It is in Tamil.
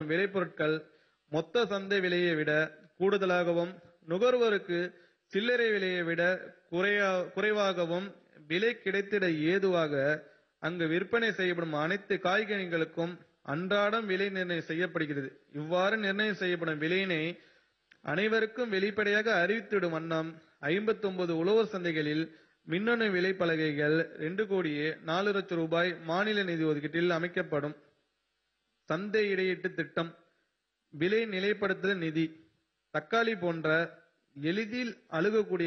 விளைபொருட்கள் மொத்த சந்தை விலையை விட கூடுதலாகவும் நுகர்வோருக்கு சில்லறை விலையை விட குறையா- குறைவாகவும் விலை கிடைத்திட ஏதுவாக அங்கு விற்பனை செய்யப்படும் அனைத்து காய்கனிகளுக்கும் அன்றாடம் விலை நிர்ணயம் செய்யப்படுகிறது இவ்வாறு நிர்ணயம் செய்யப்படும் விலையினை அனைவருக்கும் வெளிப்படையாக அறிவித்திடும் வண்ணம் 59 உழவர் சந்தைகளில் மின்னணு விலை பலகைகள் ரெண்டு கோடியே நாலு லட்சம் ரூபாய் மாநில நிதி ஒதுக்கீட்டில் அமைக்கப்படும் சந்தை இடையீட்டு திட்டம் விலை நிலைப்படுத்துதல் நிதி தக்காளி போன்ற எளிதில் அணுகக்கூடிய